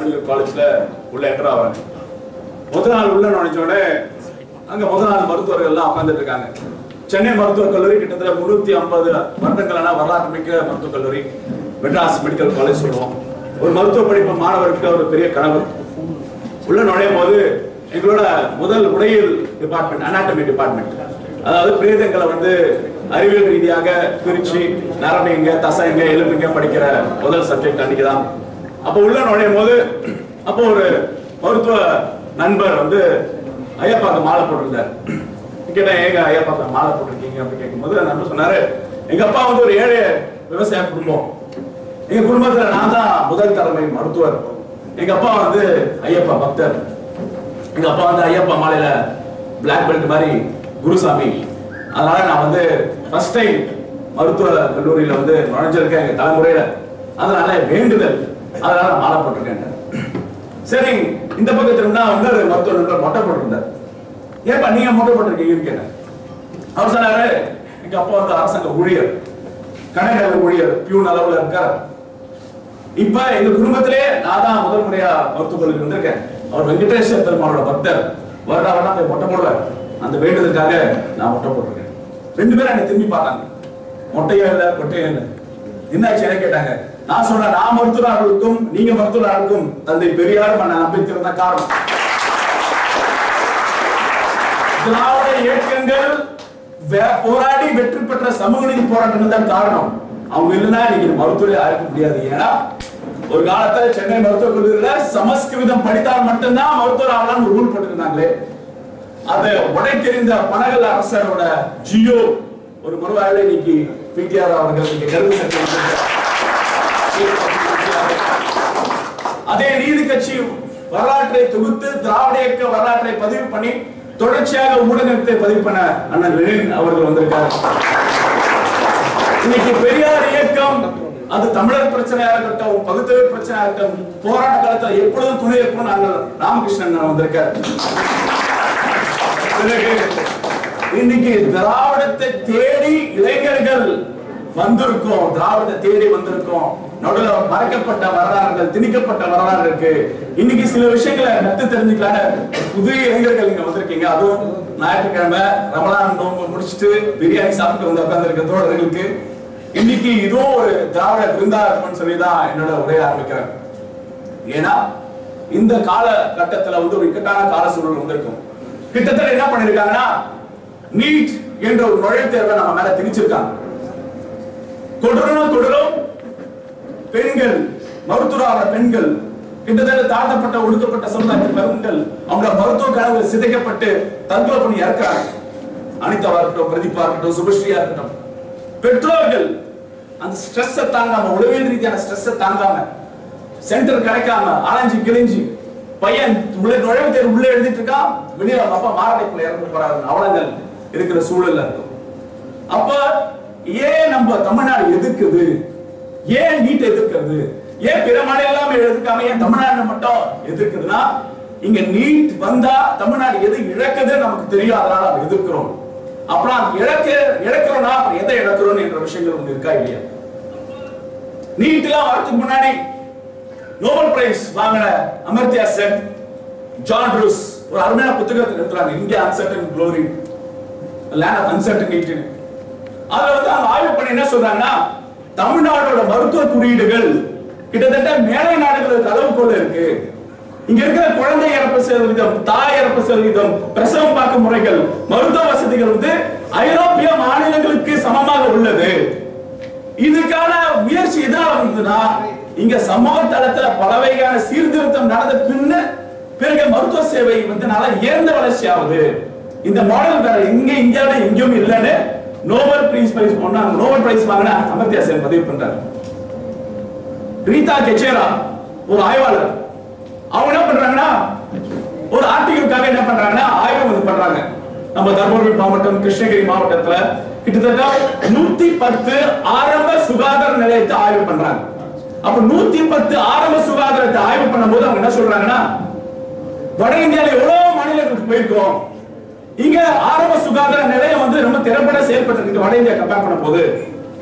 Medical காலேஜ்ல உள்ள enter ஆகிறாங்க முதல் நாள் உள்ள நுழைஞ்ச உடனே அங்க முதல் நாள் மருத்துவர்கள் எல்லாம் உட்கார்ந்துட்டு இருக்காங்க சென்னை மருத்துவக் கல்லூரி கிட்டத்தட்ட முன்னூத்தி ஐம்பது வருடங்களான வரலாற்று மிக்க மருத்துவக் கல்லூரி மெட்ராஸ் மெடிக்கல் காலேஜ் சொல்லுவோம் ஒரு மருத்துவ படிப்பு மாணவருக்கு ஒரு பெரிய கனவு உள்ள நுழையும் போது எங்களோட முதல் உடையியல் டிபார்ட்மெண்ட் அனாட்டமி டிபார்ட்மெண்ட் அதாவது பிரேதங்களை வந்து அறிவியல் ரீதியாக பிரிச்சு நரம்புங்க தசைங்க எலும்புங்க படிக்கிற முதல் சப்ஜெக்ட் அன்னைக்கு தான் அப்போ உள்ள நுழையும் போது அப்போ ஒரு மருத்துவ நண்பர் வந்து ஐயப்பாக்கு மாலை போட்டிருந்தார் கேட்டேன் ஏங்க ஐயப்பாக்கு மாலை போட்டிருக்கீங்க அப்படி கேட்கும்போது அந்த நண்பர் சொன்னாரு எங்க அப்பா வந்து ஒரு ஏழை விவசாய குடும்பம் எங்க குடும்பத்துல நான் தான் முதல் தலைமை மருத்துவர் எங்க அப்பா வந்து ஐயப்பா பக்தர் எங்க அப்பா வந்து ஐயப்பா மாலையில பிளாக் பெல்ட் மாதிரி குருசாமி அதனால நான் வந்து ஃபர்ஸ்ட் டைம் மருத்துவ கல்லூரியில வந்து நுழைஞ்சிருக்கேன் எங்க தலைமுறையில அதனால வேண்டுதல் அதனால நான் மாலை போட்டிருக்கேன் சரி இந்த பக்கத்துல இருந்தா இன்னொரு மருத்துவ நண்பர் மொட்டை போட்டிருந்தார் ஏப்பா நீங்க மொட்டை போட்டிருக்கீங்கன்னு கேட்டேன் அவர் சொன்னாரு எங்க அப்பா வந்து அரசாங்க ஊழியர் கடைநிலை ஊழியர் பியூன் அளவுல இருக்கார் இப்ப எங்க குடும்பத்திலே நான் தான் முதல் முறையா மருத்துவ கல்லூரி வந்திருக்கேன் அவர் வெங்கடேஸ்வர பெருமாளோட பக்தர் வருடா வருடா போய் மொட்டை போடுவார் அந்த வேண்டுதலுக்காக நான் மொட்டை போட்டிருக்கேன் ரெண்டு பேரும் என்னை திரும்பி பார்த்தாங்க மொட்டையும் இல்ல கொட்டையும் இல்ல என்னாச்சு என்ன கேட்டாங்க நான் சொன்னேன் நான் மருத்துவர்களுக்கும் நீங்க மருத்துவர்களுக்கும் தந்தை பெரியார் நான் நம்பித்திருந்த காரணம் திராவிட இயக்கங்கள் வே- போராடி வெற்றி பெற்ற சமூக நீதி போராட்டம் தான் காரணம் அவங்க இல்லைன்னா இன்னைக்கு மருத்துவரை ஆயிருக்க முடியாது ஏன்னா ஒரு காலத்துல சென்னை மருத்துவக் கல்லூரியில சமஸ்கிருதம் படித்தால் மட்டும்தான் மருத்துவர் ஆகலாம் ரூல் போட்டிருந்தாங்களே அதை உடைத்தெறிந்த பனகல் அரசரோட ஜியோ ஒரு மறுவாழ்வு இன்னைக்கு பிடிஆர் அவர்கள் இங்க கருத்து செலுத்தியிருக்கிறார். அதே நீதி கட்சி வரலாற்றை தொகுத்து திராவிட இயக்க வரலாற்றை பதிவு பண்ணி தொடர்ச்சியாக ஊடகத்தை பதிவு பண்ண அண்ணன் லெனின் அவர்கள் வந்திருக்காரு இன்னைக்கு பெரியார் இயக்கம் அது தமிழர் பிரச்சனையா இருக்கட்டும் பகுத்தறிவு பிரச்சனையா இருக்கட்டும் போராட்ட காலத்துல எப்பொழுதும் துணை இருக்கும் நாங்கள் ராமகிருஷ்ணன் வந்திருக்காரு பிறகு இன்னைக்கு திராவிடத்தை தேடி இளைஞர்கள் வந்திருக்கோம் திராவிடத்தை தேடி வந்திருக்கோம் நடுவில் மறைக்கப்பட்ட வரலாறுகள் திணிக்கப்பட்ட வரலாறு இருக்கு இன்னைக்கு சில விஷயங்களை கத்து தெரிஞ்சுக்கலாம் புது இளைஞர்கள் இங்க வந்திருக்கீங்க அதுவும் ஞாயிற்றுக்கிழமை ரமலான் நோன்பு முடிச்சுட்டு பிரியாணி சாப்பிட்டு வந்து உட்கார்ந்து தோழர்களுக்கு இன்னைக்கு இதுவும் ஒரு திராவிட விருந்தா இருக்கும்னு சொல்லி தான் என்னோட உரைய ஆரம்பிக்கிறேன் ஏன்னா இந்த கால கட்டத்துல வந்து ஒரு இக்கட்டான கால சூழல் வந்திருக்கும் கிட்டத்தட்ட என்ன பண்ணிருக்காங்கன்னா நீட் என்ற ஒரு நுழைவுத் தேர்வை நம்ம மேல திணிச்சிருக்காங்க கொடூரம் கொடூரம் பெண்கள் மருத்துவரான பெண்கள் கிட்டத்தட்ட தாழ்த்தப்பட்ட ஒடுக்கப்பட்ட சமுதாயத்தின் பெண்கள் அவங்க மருத்துவ கனவு சிதைக்கப்பட்டு தற்கொலை பண்ணி இறக்குறாங்க அனிதாவா இருக்கட்டும் பிரதீபா இருக்கட்டும் சுபஸ்ரீயா இருக்கட்டும் பெற்றோர்கள் அந்த ஸ்ட்ரெஸ் தாங்காம உளவியல் ரீதியான ஸ்ட்ரெஸ் தாங்காம சென்டர் கிடைக்காம அலைஞ்சு கிழிஞ்சு பையன் உள்ள நுழைவு தேர்வு உள்ள எழுதிட்டு இருக்கான் வெளியே அவங்க அப்பா மாரடைப்புல இறந்து போறாரு அவலங்கள் இருக்கிற சூழல்ல இருக்கும் அப்ப ஏன் நம்ம தமிழ்நாடு எதிர்க்குது ஏன் நீட் எதிர்க்கிறது ஏன் பிற மாநிலம் எதிர்க்காம ஏன் தமிழ்நாடு மட்டும் எதிர்க்குதுன்னா இங்க நீட் வந்தா தமிழ்நாடு எது இழக்குது நமக்கு தெரியும் அதனால நம்ம எதிர்க்கிறோம் அப்புறம் அது இழக்க இழக்கிறோம்னா அப்புறம் எதை இழக்கிறோம் என்ற விஷயங்கள் ஒண்ணு இருக்கா இல்லையா நீட்லாம் வரதுக்கு முன்னாடி நோபல் பிரைஸ் வாங்கின அமர்த்தியா சென் ஜான் ரூஸ் ஒரு அருமையான புத்தகத்தை எழுதுறாங்க India uncertain glory land of uncertainty அதுல வந்து அவங்க ஆய்வு பண்ணி என்ன சொல்றாங்கன்னா தமிழ்நாடோட மருத்துவ குறியீடுகள் கிட்டத்தட்ட மேலை நாடுகளுக்கு அளவுகோல் இருக்கு இங்க இருக்கிற குழந்தை இறப்பு சதவீதம் தாய் இறப்பு சதவீதம் பிரசவம் பார்க்கும் முறைகள் மருத்துவ வசதிகள் வந்து ஐரோப்பிய மாநிலங்களுக்கு சமமாக உள்ளது இதுக்கான முயற்சி எதனால வந்ததுன்னா இங்க சமூக தளத்துல பல வகையான சீர்திருத்தம் நடந்த பின்ன பிறகு மருத்துவ சேவை வந்து நல்ல உயர்ந்த வளர்ச்சி ஆகுது இந்த மாடல் வேற எங்க இந்தியாவில எங்கேயும் இல்லைன்னு நோபல் பிரைஸ் பிரைஸ் பண்ணாங்க நோபல் பிரைஸ் வாங்கின அமர்த்தியா சென் பதிவு பண்றாரு ரீதா கெச்சேரா ஒரு ஆய்வாளர் அவங்க என்ன பண்றாங்கன்னா ஒரு ஆர்டிகளுக்காக என்ன பண்றாங்கன்னா ஆய்வு வந்து பண்றாங்க நம்ம தர்மபுரி மாவட்டம் கிருஷ்ணகிரி மாவட்டத்துல கிட்டத்தட்ட நூத்தி பத்து ஆரம்ப சுகாதார நிலையத்தை ஆய்வு பண்றாங்க அப்ப நூத்தி பத்து ஆரம்ப சுகாதாரத்தை ஆய்வு பண்ணும்போது அவங்க என்ன சொல்றாங்கன்னா வட இந்தியால எவ்வளவு மாநிலங்களுக்கு போயிருக்கோம் இங்க ஆரம்ப சுகாதார நிலையம் வந்து ரொம்ப திறம்பட செயல்பட்டு இருக்கு வட இந்தியா கம்பேர் பண்ண போது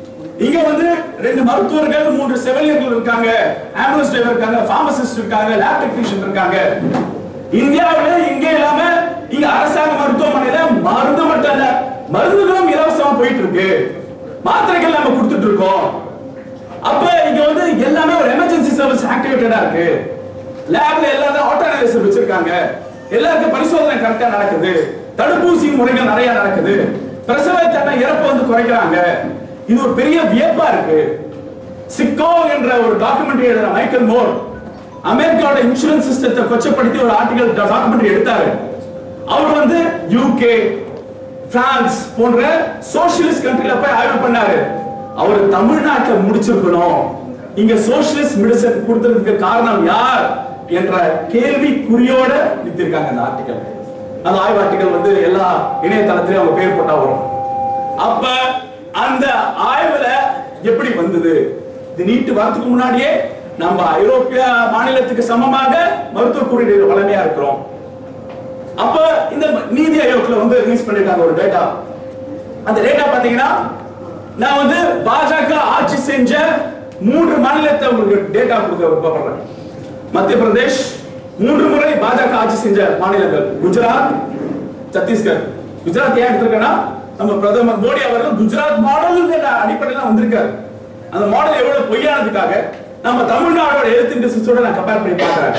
இங்க வந்து ரெண்டு மருத்துவர்கள் மூன்று செவிலியர்கள் இருக்காங்க ஆம்புலன்ஸ் டிரைவர் இருக்காங்க பார்மசிஸ்ட் இருக்காங்க லேப் டெக்னீஷியன் இருக்காங்க இந்தியாவில இங்க இல்லாம இங்க அரசாங்க மருத்துவமனையில மருந்து மட்டும் இல்ல மருந்துகளும் இலவசமா போயிட்டு இருக்கு மாத்திரைகள் நம்ம கொடுத்துட்டு இருக்கோம் அப்ப இங்க வந்து எல்லாமே ஒரு எமர்ஜென்சி சர்வீஸ் ஆக்டிவேட்டடா இருக்கு லேப்ல எல்லாரும் ஆட்டோ அனாலிசிஸ் வச்சிருக்காங்க எல்லாருக்கும் பரிசோதனை கரெக்டா நடக்குது தடுப்பூசி முறைகள் நிறைய நடக்குது பிரசவ தன்மை இறப்பு வந்து குறைக்கிறாங்க இது ஒரு பெரிய வியப்பா இருக்கு சிக்கோ என்ற ஒரு டாக்குமெண்ட்ரி எழுதுற மைக்கேல் மோர் அமெரிக்காவோட இன்சூரன்ஸ் சிஸ்டத்தை கொச்சப்படுத்தி ஒரு ஆர்டிகல் டாக்குமெண்ட்ரி எடுத்தாரு அவர் வந்து யூகே பிரான்ஸ் போன்ற சோசியலிஸ்ட் கண்ட்ரில போய் ஆய்வு பண்ணாரு அவர் தமிழ்நாட்டை முடிச்சிருக்கணும் இங்க சோசியலிஸ்ட் மெடிசன் கொடுத்ததுக்கு காரணம் யார் என்ற கேள்விக்குறியோட நிறுத்திருக்காங்க அந்த ஆர்டிகல் அந்த ஆய்வு ஆர்டிகல் வந்து எல்லா இணையதளத்திலும் அவங்க பேர் போட்டா வரும் அப்ப அந்த ஆய்வுல எப்படி வந்தது இது நீட்டு வரதுக்கு முன்னாடியே நம்ம ஐரோப்பிய மாநிலத்துக்கு சமமாக மருத்துவ குறியீடு வளமையா இருக்கிறோம் அப்ப இந்த நீதி ஆயோக்ல வந்து ரிலீஸ் பண்ணிருக்காங்க ஒரு டேட்டா அந்த டேட்டா பாத்தீங்கன்னா நான் வந்து பாஜக ஆட்சி செஞ்ச மூன்று மாநிலத்தை உங்களுக்கு டேட்டா கொடுக்க விருப்பப்படுறேன் மத்திய பிரதேஷ் மூன்று முறை பாஜக ஆட்சி செஞ்ச மாநிலங்கள் குஜராத் சத்தீஸ்கர் குஜராத் ஏன் எடுத்திருக்கேன்னா நம்ம பிரதமர் மோடி அவர்கள் குஜராத் மாடல் அடிப்படையில் வந்திருக்காரு அந்த மாடல் எவ்வளவு பொய்யானதுக்காக நம்ம தமிழ்நாடோட எழுத்து இண்டஸ்ட்ரிஸோட நான் கம்பேர் பண்ணி பார்க்கிறேன்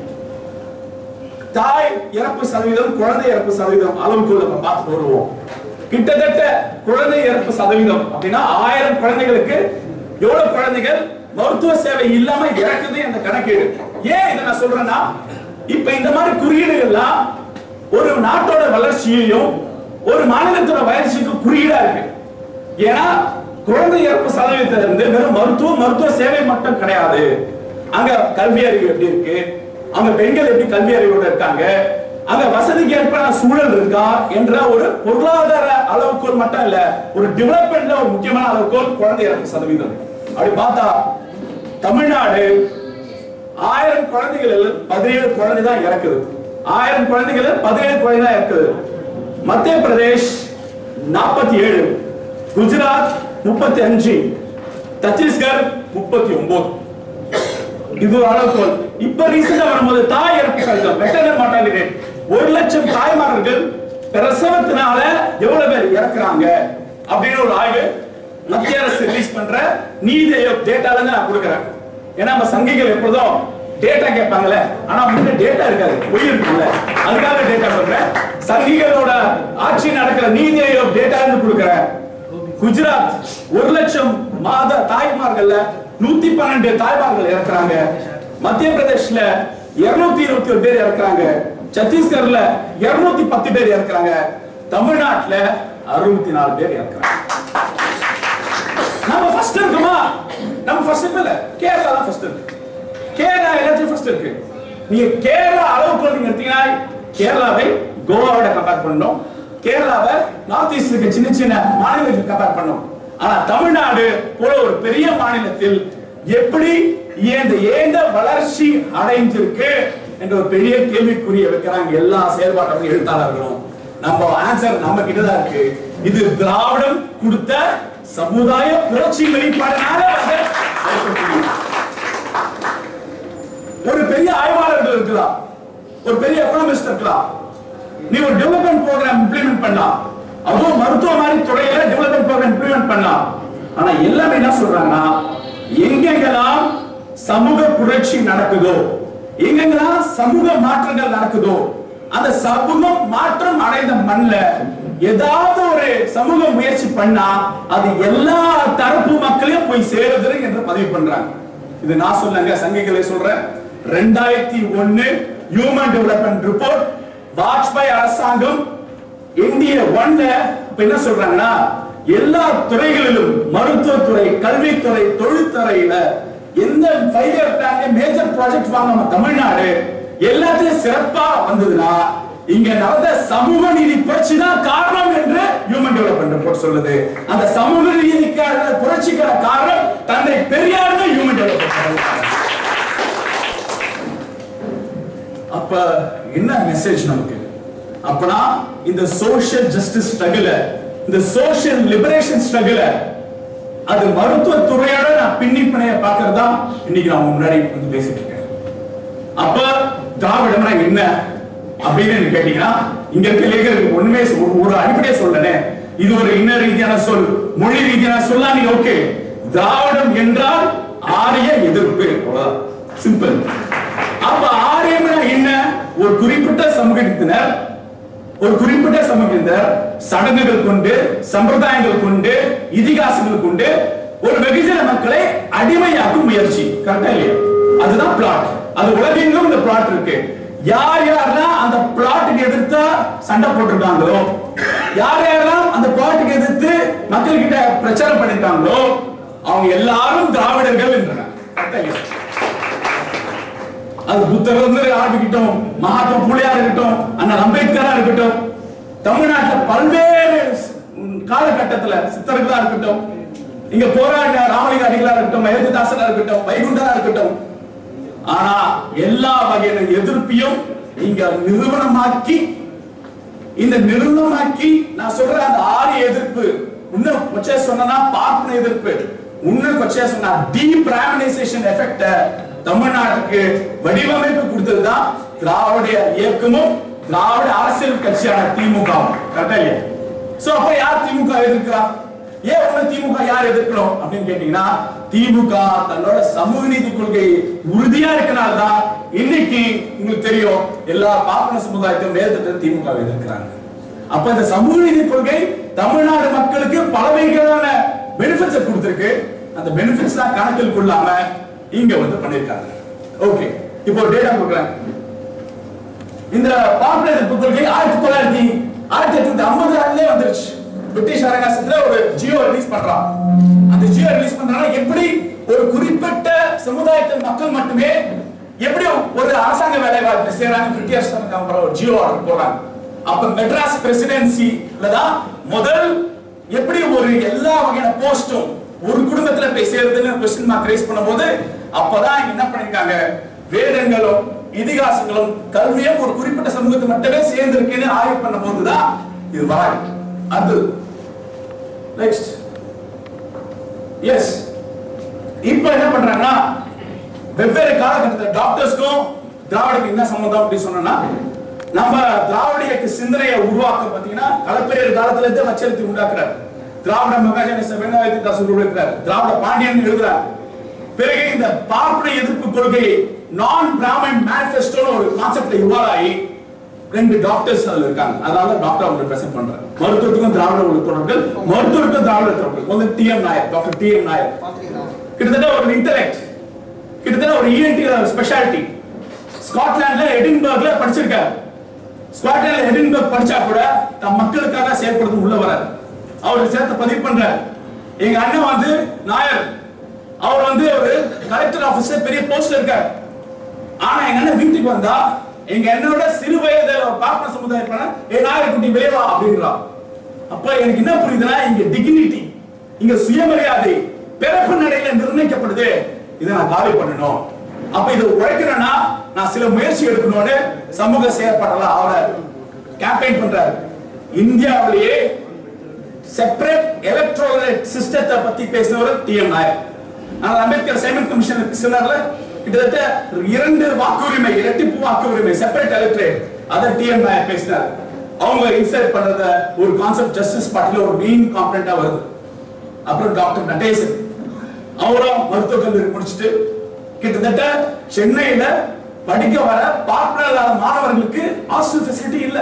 தாய் இறப்பு சதவீதம் குழந்தை இறப்பு சதவீதம் அளவுக்குள்ள நம்ம பார்த்து வருவோம் கிட்டத்தட்ட குழந்தை இறப்பு சதவீதம் அப்படின்னா ஆயிரம் குழந்தைகளுக்கு எவ்வளவு குழந்தைகள் மருத்துவ சேவை இல்லாம இறக்குது அந்த கணக்கீடு ஏன் இதை நான் சொல்றேன்னா இப்ப இந்த மாதிரி குறியீடுகள்லாம் ஒரு நாட்டோட வளர்ச்சியையும் ஒரு மாநிலத்தோட வளர்ச்சிக்கும் குறியீடா இருக்கு ஏன்னா குழந்தை இறப்பு சதவீதத்துல இருந்து வெறும் மருத்துவ மருத்துவ சேவை மட்டும் கிடையாது அங்க கல்வி அறிவு எப்படி இருக்கு அங்க பெண்கள் எப்படி கல்வி அறிவோட இருக்காங்க அங்க வசதிக்கு ஏற்ப சூழல் இருக்கா என்ற ஒரு பொருளாதார அளவுகோல் மட்டும் இல்ல ஒரு டெவலப்மெண்ட்ல ஒரு முக்கியமான அளவுகோல் குழந்தை இறப்பு சதவீதம் அப்படி பார்த்தா தமிழ்நாடு ஆயிரம் குழந்தைகள் பதினேழு குழந்தை தான் இறக்குது ஆயிரம் குழந்தைகள் பதினேழு குழந்தை தான் இறக்குது மத்திய பிரதேஷ் நாற்பத்தி ஏழு குஜராத் முப்பத்தி அஞ்சு சத்தீஸ்கர் முப்பத்தி ஒன்பது இது ஒரு அளவுகோல் இப்ப ரீசெண்டா வரும்போது தாய் இறப்பு சதவீதம் மெட்டர்னல் மார்டாலிட்டி ரேட் ஒரு லட்சம் தாய்மார்கள் பிரசவத்தினால எவ்வளவு பேர் இறக்குறாங்க அப்படின்னு ஒரு ஆய்வு மத்திய அரசு ரிலீஸ் பண்ற நீதி ஆயோக் டேட்டால இருந்து நான் கொடுக்குறேன் ஏன்னா நம்ம சங்கிகள் எப்பொழுதும் டேட்டா கேட்பாங்கல்ல ஆனா முன்ன டேட்டா இருக்காது பொய் இருக்குல்ல அதுக்காக டேட்டா சொல்றேன் சங்கிகளோட ஆட்சி நடக்கிற நீதி ஆயோக் டேட்டா இருந்து கொடுக்குறேன் குஜராத் ஒரு லட்சம் மாத தாய்மார்கள்ல நூத்தி பன்னெண்டு தாய்மார்கள் இறக்குறாங்க மத்திய பிரதேஷ்ல இருநூத்தி இருபத்தி ஒரு பேர் இறக்குறாங்க சத்தீஸ்கர்ல இருநூத்தி பத்து பேர் இறக்குறாங்க தமிழ்நாட்டுல அறுபத்தி நாலு பேர் இறக்குறாங்க நம்ம ஃபர்ஸ்ட் இருக்குமா நம்ம ஃபர்ஸ்ட் இல்ல கேரளா தான் ஃபர்ஸ்ட் இருக்கு கேரளா எல்லாத்தையும் ஃபர்ஸ்ட் இருக்கு நீங்க கேரளா அளவுக்கு நீங்க எடுத்தீங்கன்னா கேரளாவை கோவாவோட கம்பேர் பண்ணணும் கேரளாவை நார்த் ஈஸ்ட் இருக்க சின்ன சின்ன மாநிலங்களுக்கு கம்பேர் பண்ணணும் ஆனா தமிழ்நாடு போல ஒரு பெரிய மாநிலத்தில் எப்படி இந்த ஏந்த வளர்ச்சி அடைஞ்சிருக்கு என்ற ஒரு பெரிய கேள்விக்குரிய வைக்கிறாங்க எல்லா செயல்பாட்டு எழுத்தாளர்களும் நம்ம ஆன்சர் நம்ம கிட்ட தான் இருக்கு இது திராவிடம் கொடுத்த சமுதாய புரட்சி வெளிப்பாடுனால வந்து ஏற்பட்டுள்ளது. ஒரு பெரிய ஆய்வாளர்கள் இருக்கலாம் ஒரு பெரிய எக்கனாமிஸ்ட் இருக்கலாம் நீ ஒரு டெவலப்மெண்ட் ப்ரோக்ராம் இம்ப்ளிமெண்ட் பண்ணலாம் அதுவும் மருத்துவ மாதிரி துறையில டெவலப்மெண்ட் ப்ரோக்ராம் இம்ப்ளிமெண்ட் பண்ணலாம் ஆனா எல்லாமே என்ன சொல்றாங்கன்னா எங்கெங்கெல்லாம் சமூக புரட்சி நடக்குதோ எங்கெங்கெல்லாம் சமூக மாற்றங்கள் நடக்குதோ அந்த சமூகம் மாற்றம் அடைந்த மண்ல ஏதாவது ஒரு சமூக முயற்சி பண்ணா அது எல்லா தரப்பு மக்களையும் போய் சேருது என்று பதிவு பண்றாங்க இது நான் சொல்லங்க சங்கிகளை சொல்றேன் ரெண்டாயிரத்தி ஒன்னு ஹியூமன் டெவலப்மெண்ட் ரிப்போர்ட் வாஜ்பாய் அரசாங்கம் இந்திய ஒன்ல இப்ப என்ன சொல்றாங்கன்னா எல்லா துறைகளிலும் மருத்துவத்துறை கல்வித்துறை தொழில்துறையில எந்த five year plan major project வாங்க நம்ம தமிழ்நாடு எல்லாத்துலயும் சிறப்பா வந்ததுன்னா இங்க நடந்த சமூக நீதி புரட்சி தான் காரணம் என்று ஹியூமன் டெவலப்மெண்ட் ரிப்போர்ட் சொல்லுது அந்த சமூக நீதிக்கான புரட்சிக்கான காரணம் தந்தை பெரியார் தான் ஹியூமன் டெவலப்மெண்ட் அப்ப என்ன மெசேஜ் நமக்கு அப்பனா இந்த சோஷியல் ஜஸ்டிஸ் ஸ்ட்ரகிள் இந்த சோஷியல் லிபரேஷன் ஸ்ட்ரகிள் அது மருத்துவத்துறையோட நான் பின்னி பிணைய பார்க்கறது தான் இன்னைக்கு நான் உங்க முன்னாடி வந்து பேசிட்டு இருக்கேன் அப்ப திராவிடம்னா என்ன அப்படின்னு நீங்க கேட்டீங்கன்னா இங்க இருக்க இளைஞர்களுக்கு ஒண்ணுமே சொ- ஒரு அடிப்படையே சொல்லனே இது ஒரு இன ரீதியான சொல் மொழி ரீதியான சொல்லா நீங்க ஓகே திராவிடம் என்றால் ஆரிய எதிர்ப்பு சிம்பிள் அப்ப ஆரியம்னா என்ன ஒரு குறிப்பிட்ட சமூகத்தினர் ஒரு குறிப்பிட்ட சமூகத்தினர் சடங்குகள் கொண்டு சம்பிரதாயங்கள் கொண்டு இதிகாசங்கள் கொண்டு ஒரு வெகுஜன மக்களை அடிமையாக்கும் முயற்சி கரெக்டா இல்லையா அதுதான் பிளாட் அது உலகெங்கும் இந்த பிளாட் இருக்கு யார் யாரெல்லாம் அந்த பிளாட்டுக்கு எதிர்த்தா சண்டை போட்டிருக்காங்களோ யார் யாரெல்லாம் அந்த பிளாட்டுக்கு எதிர்த்து மக்கள் கிட்ட பிரச்சாரம் பண்ணிருக்காங்களோ அவங்க எல்லாரும் திராவிடர்கள் என்றனர் கரெக்டா இல்லையா அது புத்தர் இருந்து ஆரம்பிக்கட்டும் மகாத்மா புலியா இருக்கட்டும் அண்ணன் அம்பேத்கரா இருக்கட்டும் தமிழ்நாட்டுல பல்வேறு ம், காலகட்டத்துல சித்தர்களா இருக்கட்டும் இங்க போராடின ராமலிங்க அடிகளா இருக்கட்டும் அயோத்திதாசனா இருக்கட்டும் வைகுண்டரா இருக்கட்டும் ஆனா எல்லா வகையான எதிர்ப்பையும் இங்க நிறுவனமாக்கி இந்த நிறுவனமாக்கி நான் சொல்ற அந்த ஆரிய எதிர்ப்பு இன்னும் கொச்சையா சொன்னா பார்ப்பன எதிர்ப்பு இன்னும் கொச்சையா சொன்னா டீபிராமனைசேஷன் எஃபெக்ட தமிழ்நாட்டுக்கு வடிவமைப்பு கொடுத்ததுதான் திராவிட இயக்கமும் திராவிட அரசியல் கட்சியான திமுக கரெக்டா இல்லையா சோ அப்ப யார் திமுக எதிர்க்கிறா ஏன் உள்ள திமுக யார் எதிர்க்கணும் அப்படின்னு கேட்டீங்கன்னா திமுக தன்னோட சமூக நீதி கொள்கை உறுதியா இருக்கனால தான் இன்னைக்கு உங்களுக்கு தெரியும் எல்லா பாப்பன சமுதாயத்தையும் மேல்தட்டு திமுக வை எதிர்க்கிறாங்க அப்ப இந்த சமூக நீதி கொள்கை தமிழ்நாடு மக்களுக்கு பல வகையான பெனிஃபிட்ஸ் கொடுத்திருக்கு அந்த பெனிஃபிட்ஸ் தான் கணக்கில் கொள்ளாம இங்க வந்து பண்ணிருக்காங்க ஓகே இப்போ ஒரு டேட்டா கொடுக்குறேன் இந்த பாப்புலர் எதிர்ப்பு கொள்கை ஆயிரத்தி தொள்ளாயிரத்தி ஆயிரத்தி எட்நூத்தி ஐம்பது ஆண்டுலயே வந்துருச்சு பிரிட்டிஷ் அரசாங்கத்துல ஒரு ஜியோ ரிலீஸ் பண்றான் அந்த ஜியோ ரிலீஸ் பண்றாங்க எப்படி ஒரு குறிப்பிட்ட சமுதாயத்தின் மக்கள் மட்டுமே எப்படி ஒரு அரசாங்க வேலை வாய்ப்புல சேராங்க பிரிட்டிஷ் அரசாங்கம் ஒரு ஜியோ ஆர்டர் போடுறாங்க அப்ப மெட்ராஸ் பிரசிடென்சில தான் முதல் எப்படி ஒரு எல்லா வகையான போஸ்டும் ஒரு குடும்பத்துல போய் சேருதுன்னு கொஸ்டின் மார்க் ரைஸ் பண்ணும்போது அப்பதான் என்ன பண்ணிருக்காங்க வேதங்களும் இதிகாசங்களும் கல்வியும் ஒரு குறிப்பிட்ட சமூகத்தை மட்டுமே சேர்ந்து இருக்குன்னு ஆய்வு பண்ணும்போது தான் இது வராது அது நெக்ஸ்ட் எஸ் இப்போ என்ன பண்றாங்கன்னா வெவ்வேறு காலகட்டத்தில் டாக்டர்ஸ்க்கும் திராவிடத்துக்கு என்ன சம்பந்தம் அப்படின்னு சொன்னோம்னா நம்ம திராவிட இயக்க சிந்தனையை உருவாக்க பாத்தீங்கன்னா களப்பெரியர் காலத்துல இருந்து வச்செழுத்தி உண்டாக்குறாரு திராவிட மகாஜன சபைநாயகத்தை தாசர் உருவாக்குறாரு திராவிட பாண்டியன் எழுதுறாரு பிறகு இந்த பார்ப்பன எதிர்ப்பு கொள்கை நான் பிராமன் மேனிஃபெஸ்டோன்னு ஒரு கான்செப்ட் இவால்வ் ஆகி ரெண்டு டாக்டர்ஸ் அதுல இருக்காங்க அதனால டாக்டர் அவங்க பிரசன்ட் பண்றேன் மருத்துவத்துக்கும் திராவிட உள்ள தொடர்கள் மருத்துவருக்கும் திராவிட தொடர்கள் வந்து T M Nair doctor T M Nair கிட்டத்தட்ட ஒரு இன்டெலெக்ட் கிட்டத்தட்ட ஒரு இஎன்டி ஸ்பெஷாலிட்டி ஸ்காட்லாண்ட்ல எடின்பர்க்ல படிச்சிருக்காரு ஸ்காட்லாண்ட்ல எடின்பர்க் படிச்சா கூட தம் மக்களுக்காக செயல்படுறது உள்ள வராரு அவர் சேர்த்த பதிவு பண்றாரு எங்க அண்ணன் வந்து நாயர் அவர் வந்து ஒரு கலெக்டர் ஆபீஸ்ல பெரிய போஸ்ட்ல இருக்காரு ஆனா எங்க அண்ணன் வீட்டுக்கு வந்தா எங்க என்னோட சிறு வயது பாப்பன சமுதாயம் பண்ண ஏ நாயர்குட்டி விளைவா அப்படின்றான் அப்ப எனக்கு என்ன புரியுதுன்னா இங்க டிக்னிட்டி இங்க சுயமரியாதை பிறப்பு நடையில நிர்ணயிக்கப்படுது இதை நான் காலி பண்ணணும் அப்ப இதை உழைக்கணும்னா நான் சில முயற்சி எடுக்கணும்னு சமூக செயற்பாடலாம் அவரை கேம்பெயின் பண்றாரு இந்தியாவிலேயே செப்பரேட் எலக்ட்ரோலைட் சிஸ்டத்தை பத்தி பேசினவர் டி எம் நாயர் ஆனால் அம்பேத்கர் சைமன் கமிஷன் சொன்னார்ல கிட்டத்தட்ட இரண்டு வாக்குரிமை இரட்டிப்பு வாக்குரிமை செப்பரேட் எலக்ட்ரேட் அதை டி எம் நாயர் பேசினார் அவங்க இன்சர்ட் பண்றத ஒரு கான்செப்ட் ஜஸ்டிஸ் பார்ட்டில ஒரு மெயின் காம்பனண்டா வருது அப்புறம் டாக்டர் நடேசன் அவரும் மருத்துவக் கல்லூரி முடிச்சுட்டு கிட்டத்தட்ட சென்னையில படிக்க வர பார்ப்பனர் இல்லாத மாணவர்களுக்கு ஹாஸ்டல் ஃபெசிலிட்டி இல்ல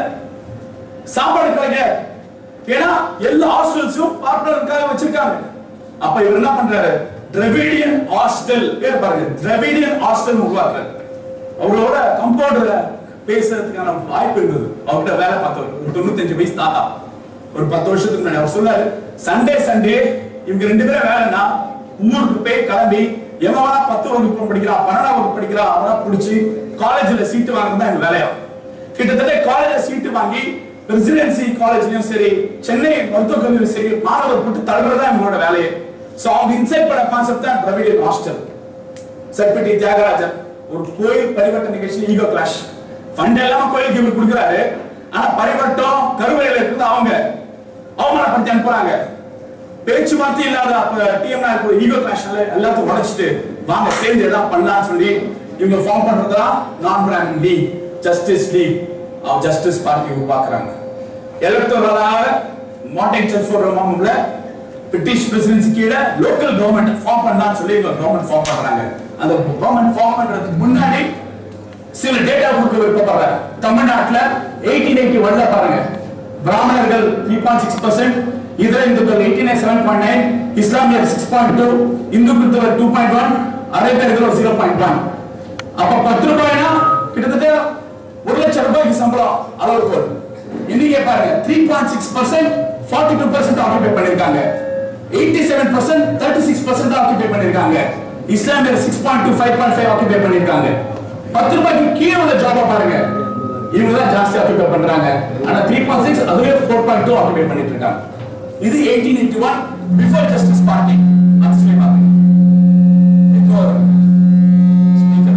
சாப்பாடு கிடைக்காது ஏன்னா எல்லா ஹாஸ்டல்ஸும் பார்ப்பனருக்காக வச்சிருக்காங்க அப்ப இவர் என்ன பண்றாரு திராவிடியன் ஹாஸ்டல் பேர் பாருங்க திராவிடியன் ஹாஸ்டல் உருவாக்குறாரு அவரோட கம்பவுண்டர்ல பேசுறதுக்கான வாய்ப்பு இருந்தது அவர்கிட்ட வேலை பார்த்தவர் ஒரு தொண்ணூத்தஞ்சு வயசு தாத்தா ஒரு பத்து வருஷத்துக்கு முன்னாடி அவர் சொன்னாரு சண்டே சண்டே இவங்க ரெண்டு பேரும் வேலைன்னா ஊருக்கு போய் கிளம்பி எவனா பத்து வகுப்பு படிக்கிறான் பன்னெண்டாம் வகுப்பு படிக்கிறான் அவனா பிடிச்சி காலேஜ்ல சீட்டு வாங்குறது தான் எங்க வேலையா கிட்டத்தட்ட காலேஜ்ல சீட்டு வாங்கி ரெசிடென்சி காலேஜ்லயும் சரி சென்னை மருத்துவக் கல்லூரி சரி மாணவர் போட்டு தள்ளுறதா எங்களோட வேலையே சோ அவங்க இன்சைட் பண்ண கான்செப்ட் தான் திராவிடியன் ஹாஸ்டல் செப்பட்டி தியாகராஜன் ஒரு கோயில் பரிவட்ட நிகழ்ச்சி ஈகோ கிளாஷ் ஃபண்ட் எல்லாம் கோயிலுக்கு இவர் கொடுக்குறாரு ஆனா பரிவட்டம் கருவறையில இருக்குது அவங்க அவமானப்படுத்தி அனுப்புறாங்க பேச்சுவார்த்தை இல்லாத அப்ப டிஎம்னா ஈகோ கிளாஷ்னால எல்லாத்தையும் உடைச்சிட்டு வாங்க சேர்ந்து எல்லாம் பண்ணலாம்னு சொல்லி இவங்க ஃபார்ம் பண்றதா நான் brand league justice league of justice party உருவாக்குறாங்க எலக்டோரலாக மார்டின் செல்ஃபோர் மாமம்ல பிரிட்டிஷ் பிரசிடென்சி கீழே லோக்கல் கவர்மெண்ட் ஃபார்ம் பண்ணலாம்னு சொல்லி இவங்க கவர்மெண்ட் ஃபார்ம் பண்றாங்க அந்த கவர்மெண்ட் ஃபார்ம் பண்றதுக்கு முன்னாடி சில டேட்டா கொடுக்க விருப்பப்படுறாங்க தமிழ்நாட்டுல எயிட்டீன் எயிட்டி ஒன்ல பாருங்க பிராமணர்கள் த்ரீ பாயிண்ட் சிக்ஸ் பர்சன்ட் இதர இந்துக்கள் eighty nine seven point nine இஸ்லாமியர் சிக்ஸ் பாயிண்ட் டூ இந்து கிறிஸ்தவர் டூ பாயிண்ட் ஒன் அரேபியர்கள் ஜீரோ பாயிண்ட் ஒன் அப்ப பத்து ரூபாய்னா கிட்டத்தட்ட ஒரு லட்சம் ரூபாய்க்கு சம்பளம் அளவுகோல் இன்னைக்கு பாருங்க three point six percent forty two percent occupy பண்ணிருக்காங்க eighty seven percent thirty six percent occupy பண்ணிருக்காங்க இஸ்லாமியர் six point two five point five occupy பண்ணிருக்காங்க பத்து ரூபாய்க்கு கீழே உள்ள ஜாப பாருங்க இவங்க தான் ஜாஸ்தி ஆக்குபை பண்றாங்க ஆனா த்ரீ பாயிண்ட் சிக்ஸ் அதுவே ஃபோர் பாயிண்ட் டூ ஆக்குபை பண்ணிட்டு இருக்காங்க இது eighteen eighty one before justice party அது சொல்லி பாருங்க இப்போ ஸ்பீக்கர்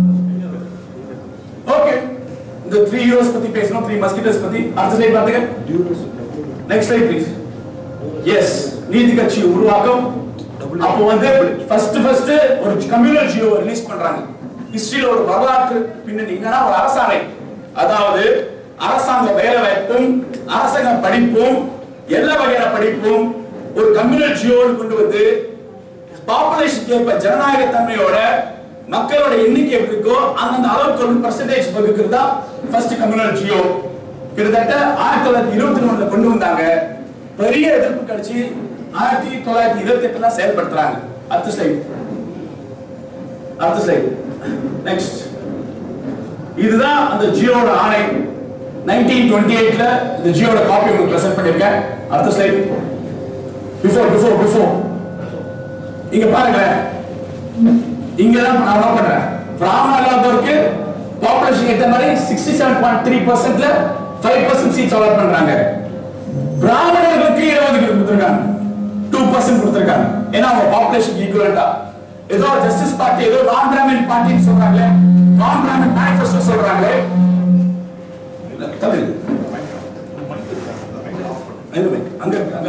ஓகே இந்த த்ரீ ஹீரோஸ் பத்தி பேசணும் த்ரீ மஸ்கிட்டர்ஸ் பத்தி அடுத்த ஸ்லைட் பாத்துங்க நெக்ஸ்ட் ஸ்லைட் ப்ளீஸ் எஸ் நீதி கட்சி உருவாக்கம் அப்போ வந்து ஃபர்ஸ்ட் ஃபர்ஸ்ட் ஒரு கம்யூனல் ஜியோ ரிலீஸ் பண்றாங்க ஹிஸ்டரியில ஒரு வரலாற்று பின்னணி என்னன்னா ஒரு அரசாணை அதாவது அரசாங்க வேலை வாய்ப்பும் அரசாங்க படிப்பும் எல்லா வகையான படிப்பும் ஒரு கம்யூனல் ஜியோடு கொண்டு வந்து பாப்புலேஷன் ஏற்ப ஜனநாயக தன்மையோட மக்களோட எண்ணிக்கை எப்படி இருக்கோ அந்தந்த அளவுக்கு ஒரு பர்சன்டேஜ் வகுக்கிறது தான் ஃபர்ஸ்ட் கம்யூனல் ஜியோ கிட்டத்தட்ட ஆயிரத்தி தொள்ளாயிரத்தி இருபத்தி ஒண்ணுல கொண்டு வந்தாங்க பெரிய எதிர்ப்பு கிடைச்சு ஆயிரத்தி தொள்ளாயிரத்தி இருபத்தி எட்டுல செயல்படுத்துறாங்க அடுத்த ஸ்லைட் அடுத்த ஸ்லைட் நெக்ஸ்ட் இதுதான் அந்த ஜியோட ஆணை நைன்டீன் டுவெண்ட்டி எயிட்ல இந்த ஜியோட காப்பி உங்களுக்கு பிரசன்ட் பண்ணிருக்கேன் அடுத்த ஸ்லைட் பிஃபோர் பிஃபோர் பிஃபோர் இங்க பாருங்களேன் இங்க தான் நான் என்ன பண்றேன் பிராமண இல்லாதவருக்கு பாப்புலேஷன் ஏத்த மாதிரி சிக்ஸ்டி செவன் பாயிண்ட் த்ரீ பர்சன்ட்ல ஃபைவ் பர்சன்ட் சீட்ஸ் அலாட் பண்றாங்க பிராமணர்களுக்கு இடஒதுக்கீடு கொடுத்திருக்காங்க டூ பர்சன்ட் கொடுத்திருக்காங்க ஏன்னா அவங்க பாப்புலேஷன் ஈக்குவலண்டா ஏதோ ஜஸ்டிஸ் பார்ட்டி ஏதோ நான் பிராமின் பார்ட்டின்னு சொல்றாங்களே நான் பிராமின் மேனிஃபெஸ்டோ சொல்றாங்களே இல்ல, தமிழ் ஐந்து மினிட். அங்க அங்க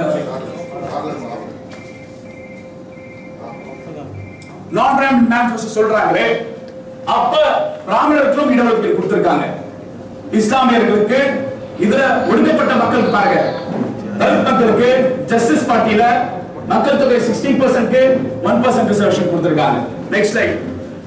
நான் பிராமின் மேனிஃபெஸ்டோ சொல்றாங்களே அப்ப பிராமணர்களுக்கும் இடஒதுக்கீடு கொடுத்திருக்காங்க இஸ்லாமியர்களுக்கு இதுல ஒடுக்கப்பட்ட மக்கள் பாருங்க தலித் மக்களுக்கு ஜஸ்டிஸ் பார்ட்டியில மக்கள் தொகை சிக்ஸ்டி பர்சன்ட்க்கு ஒன் பர்சன்ட் ரிசர்வேஷன் கொடுத்திருக்காங்க நெக்ஸ்ட் ஸ்லைட்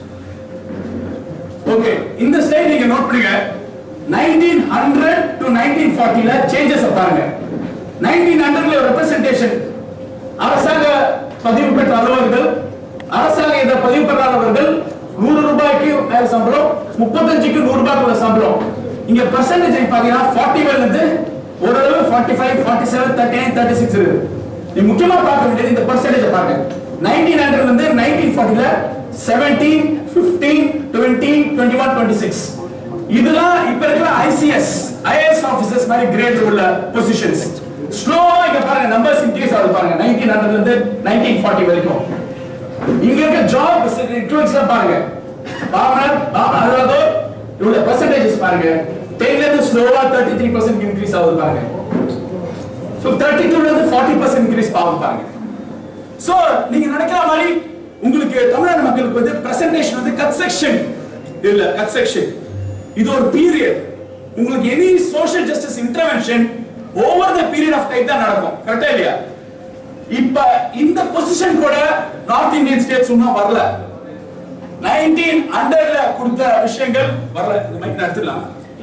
ஓகே இந்த ஸ்லைட் நீங்க நோட் பண்ணுங்க 1900 டு 1940 ல சேஞ்சஸ் பாருங்க 1900 ல ரெப்ரசன்டேஷன் அரசாங்க பதிவு பெற்ற அலுவலர்கள் அரசாங்க இத பதிவு பெறாதவர்கள் நூறு ரூபாய்க்கு மேல சம்பளம் முப்பத்தஞ்சுக்கு நூறு ரூபாய்க்குள்ள சம்பளம் இங்க பர்சன்டேஜ் பாத்தீங்கன்னா 40 ல இருந்து ஓரளவு 45 47 39 36 இருக்கு நீ முக்கியமா பார்க்க வேண்டியது இந்த பர்சன்டேஜ் பாருங்க 1900 ல இருந்து 1940 ல 17 15 20 21 26 இதெல்லாம் இப்ப இருக்கிற ஐசிஎஸ் ஐஏஎஸ் ஆபீசர்ஸ் மாதிரி கிரேட் உள்ள பொசிஷன்ஸ் ஸ்லோவா இங்க பாருங்க நம்பர்ஸ் இன்க்ரீஸ் ஆகுது பாருங்க 1900 ல இருந்து 1940 வரைக்கும் இங்க இருக்க ஜாப் இன்க்ளூட்ஸ் பாருங்க பாமர் அதாவது இவ்வளவு பெர்சன்டேஜஸ் பாருங்க 10 ல இருந்து ஸ்லோவா 33% இன்க்ரீஸ் ஆகுது பாருங்க சோ 32 ல இருந்து 40% இன்க்ரீஸ் ஆகுது பாருங்க சோ நீங்க நினைக்கிற மாதிரி உங்களுக்கு தமிழ்நாடு மக்களுக்கு வந்து பிரசன்டேஷன் வந்து கட் செக்ஷன் இல்ல கட் செக்ஷன் இது ஒரு பீரியட் உங்களுக்கு any social justice intervention over the period of time தான் நடக்கும் கரெக்டா இல்லையா இப்ப இந்த பொசிஷன் கூட நார்த் இந்தியன் ஸ்டேட்ஸ் இன்னும் வரல நைன்டீன் ஹண்ட்ரட்ல கொடுத்த விஷயங்கள் வரல இந்த மைக் நடத்திடலாம்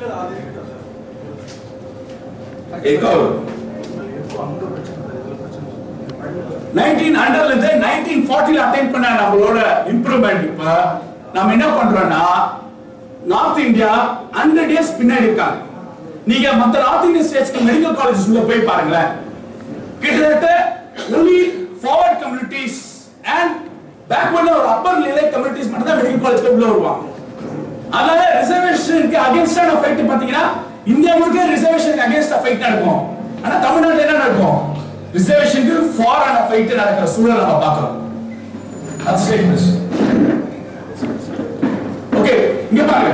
எக்கோ நைன்டீன் ஹண்ட்ரட்ல இருந்து நைன்டீன் ஃபார்ட்டில அட்டைன் பண்ண நம்மளோட இம்ப்ரூவ்மெண்ட் இப்ப நம்ம என்ன பண்றோம்னா நார்த் இந்தியா ஹண்ட்ரட் இயர்ஸ் பின்னாடி இருக்காங்க நீங்க மத்த நார்த் இந்தியன் ஸ்டேட்ஸ்க்கு மெடிக்கல் காலேஜஸ் உள்ள போய் பாருங்களேன் கிட்டத்தட்ட ஒன்லி ஃபார்வர்ட் கம்யூனிட்டிஸ் அண்ட் பேக்வர்ட்ல ஒரு அப்பர் நிலை கம்யூனிட்டிஸ் மட்டும் தான் மெடிக்கல் காலேஜ்ல உள்ள வருவாங்க அதனால ரிசர்வேஷனுக்கு அகைன்ஸ்டான ஃபைட் பாத்தீங்கன்னா இந்தியா முழுக்க ரிசர்வேஷனுக்கு அகைன்ஸ்டா ஃபைட் நடக்கும் ஆனா தமிழ்நாட்டுல என்ன நடக்கும் ரிசர்வேஷனுக்கு ஃபாரான ஃபைட் நடக்கிற சூழல் நம்ம பார்க்கிறோம் அது ஸ்டேட்மெண்ட் ஓகே இங்க பாருங்க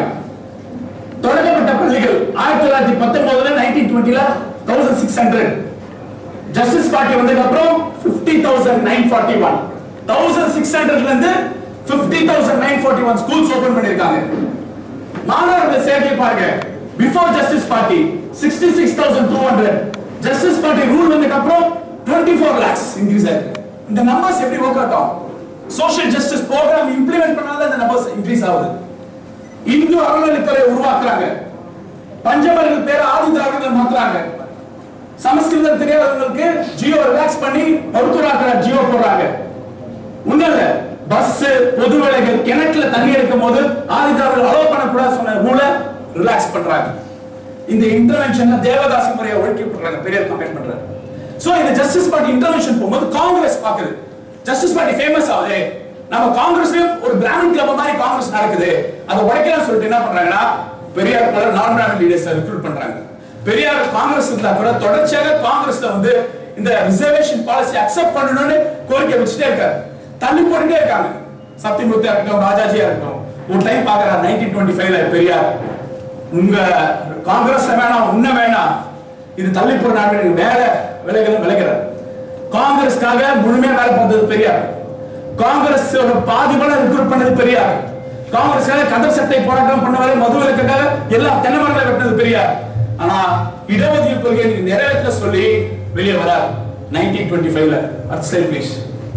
தொடங்கப்பட்ட பள்ளிகள் ஆயிரத்தி தொள்ளாயிரத்தி பத்தொன்பதுல நைன்டீன் டுவெண்ட்டில thousand six hundred justice party வந்ததுக்கு அப்புறம் 50941 1600ல இருந்து 50941 ஸ்கூல்ஸ் ஓபன் பண்ணிருக்காங்க மாணவர்கள் சேர்க்கை பாருங்க before justice party 66200 justice party rule வந்ததுக்கு அப்புறம் 24 lakhs இன்க்ரீஸ் ஆயிருக்கு இந்த நம்பர்ஸ் எப்படி ஒர்க் அவுட் ஆகும் சோஷியல் ஜஸ்டிஸ் ப்ரோக்ராம் இம்ப்ளிமெண்ட் பண்ணாத இந்த நம்பர்ஸ் இன்க்ரீஸ் ஆகுது இந்து அறநிலைத்துறை உருவாக்குறாங்க பஞ்சமர்கள் பேரை ஆதி திராவிடர்கள் மாத்துறாங்க சமஸ்கிருதம் தெரியாதவங்களுக்கு ஜியோ ரிலாக்ஸ் பண்ணி மருத்துவராக்கிற ஜியோ போடுறாங்க உண்மையில பஸ் பொது வேலைகள் கிணற்றுல தண்ணி எடுக்கும் போது ஆதிதாரர்கள் அலோவ் பண்ணக்கூடாது சொன்ன ரூல ரிலாக்ஸ் பண்றாங்க இந்த இன்டர்வென்ஷன்ல தேவதாசி முறையை ஒழிக்கப்படுறாங்க பெரியார் கம்பேர் பண்றாரு சோ இந்த ஜஸ்டிஸ் பார்ட்டி இன்டர்வென்ஷன் போகும்போது காங்கிரஸ் பாக்குது ஜஸ்டிஸ் பார்ட்டி ஃபேமஸ் ஆகுது நம்ம காங்கிரஸ்லயும் ஒரு பிராமின் கிளப் மாதிரி காங்கிரஸ் நடக்குது அதை உடைக்கலாம் சொல்லிட்டு என்ன பண்றாங்கன்னா பெரியார் பல நான் பிராமின் லீடர்ஸ் ரெக்ரூட் பண்றாங்க பெரியார் காங்கிரஸ் இருந்தா கூட தொடர்ச்சியாக காங்கிரஸ்ல வந்து இந்த ரிசர்வேஷன் பாலிசி அக்செப்ட் பண்ணணும்னு கோரிக்கை வச்சுட்டே இருக்காரு தள்ளி போட்டுட்டே இருக்காங்க சத்தியமூர்த்தியா இருக்கட்டும் ராஜாஜியா இருக்கட்டும் ஒரு டைம் பாக்குறாரு நைன்டீன் டுவெண்ட்டி ஃபைவ்ல பெரியார் உங்க காங்கிரஸ் வேணாம் உன்ன வேணாம் இது தள்ளி போற நாட்டு வேற விலைகளும் விளைக்கிறார் காங்கிரஸ்க்காக முழுமையா வேலை பார்த்தது பெரியார் காங்கிரஸ் பாதி பணம் ரெக்ரூட் பண்ணது பெரியார் காங்கிரஸ்க்காக கதர் சட்டை போராட்டம் பண்ணவரை மது விலக்குக்காக எல்லா தென்னை மரங்களை வெட்டினது பெரியார் ஆனா இடஒதுக்கீடு கொள்கை நீங்க நிறைவேற்ற சொல்லி வெளியே வரார் நைன்டீன் டுவெண்ட்டி ஃபைவ்ல அடுத்த ஸ்லைட் ப்ளீஸ்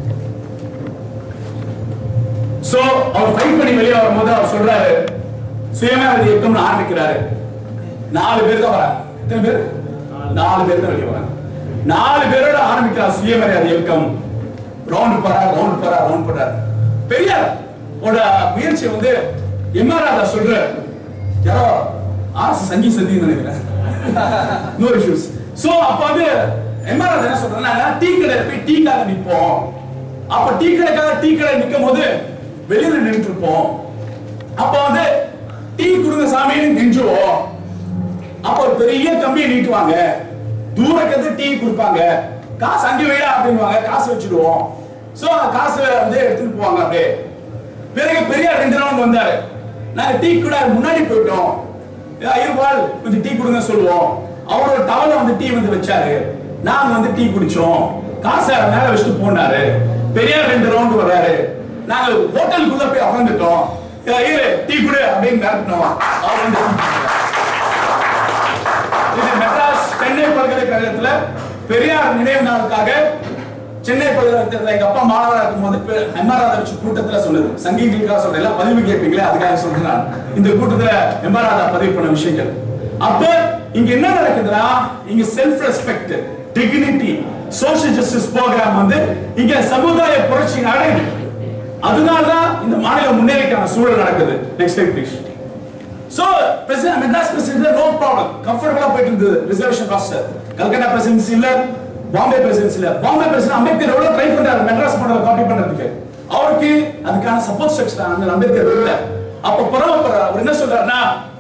சோ அவர் ஃபைட் பண்ணி வெளியே வரும்போது அவர் சொல்றாரு சுயமேத இயக்கம்னு ஆரம்பிக்கிறாரு நாலு பேர் தான் வராங்க எத்தனை பேர் நாலு பேர் தான் வெளியே வராங்க நாலு பேரோட ஆரம்பிக்கிறார் சுயமரியாதை இயக்கம் ரவுண்ட் போறார் ரவுண்ட் போறார் ரவுண்ட் போறார் பெரியார் ஓட முயற்சி வந்து எம்ஆர் ராதா சொல்ற யாரோ ஆர்எஸ் சங்கி சந்தி நினைக்கிறேன் நோ இஷ்யூஸ் சோ அப்ப வந்து எம்ஆர் ராதா என்ன சொல்றாங்கன்னா டீ கடையில போய் டீக்காக நிப்போம் அப்ப டீ கடைக்காக டீ கடை நிக்கும் போது வெளியில நின்று இருப்போம் அப்ப வந்து டீ கொடுங்க சாமின்னு கெஞ்சுவோம் அப்ப ஒரு பெரிய கம்பியை நீட்டுவாங்க தூரக்கு டீ கொடுப்பாங்க காசு அங்கே வைடா அப்படின்வாங்க காசு வச்சிடுவோம் சோ காசு வந்து எடுத்துட்டு போவாங்க அப்படியே பிறகு பெரியார் ரெண்டு ரவுண்ட் வந்தாரு நாங்க டீ கூட முன்னாடி போயிட்டோம் ஐயர்வாள் கொஞ்சம் டீ கொடுங்க சொல்லுவோம் அவரோட டவல வந்து டீ வந்து வச்சாரு நாங்க வந்து டீ குடிச்சோம் காசை மேல வச்சுட்டு போனாரு பெரியார் ரெண்டு ரவுண்ட் வர்றாரு நாங்க ஹோட்டலுக்குள்ள போய் உட்காந்துட்டோம் ஐயரு டீ குடு அப்படின்னு மிரட்டினோம் அவர் வந்து இது மெட்ராஸ் சென்னை பல்கலைக்கழகத்துல பெரியார் நினைவு நாளுக்காக சென்னை பல்கலைக்கழகத்துல எங்க அப்பா மாணவரா இருக்கும்போது எம்ஆர்ஆர் வச்சு கூட்டத்துல சொல்லுது சங்கீகளுக்காக சொல்றேன் பதிவு கேட்பீங்களே அதுக்காக சொல்றேன் நான். இந்த கூட்டத்துல எம்ஆர்ஆர் பதிவு பண்ண விஷயங்கள் அப்ப இங்க என்ன நடக்குதுன்னா இங்க self respect dignity social justice program வந்து இங்க சமுதாய புரட்சி அடையுது அதனாலதான் இந்த மாநிலம் முன்னேறிக்கான சூழல் நடக்குது next time please so president Madras president no problem கம்ஃபர்டபுளா போயிட்டு இருந்தது ரிசர்வேஷன் ராஸ்டர் கல்கட்டா பிரசிடென்சி இல்ல பாம்பே பிரசிடென்சி இல்ல பாம்பே பிரசிடென்ட் அம்பேத்கர் எவ்வளவு ட்ரை பண்றாரு மெட்ராஸ் மாடலை காப்பி பண்றதுக்கு அவருக்கு அதுக்கான சப்போர்ட் ஸ்ட்ரக்சர் அந்த அம்பேத்கர் இல்ல அப்ப பரவப்படுறார் அவர் என்ன சொல்றாருன்னா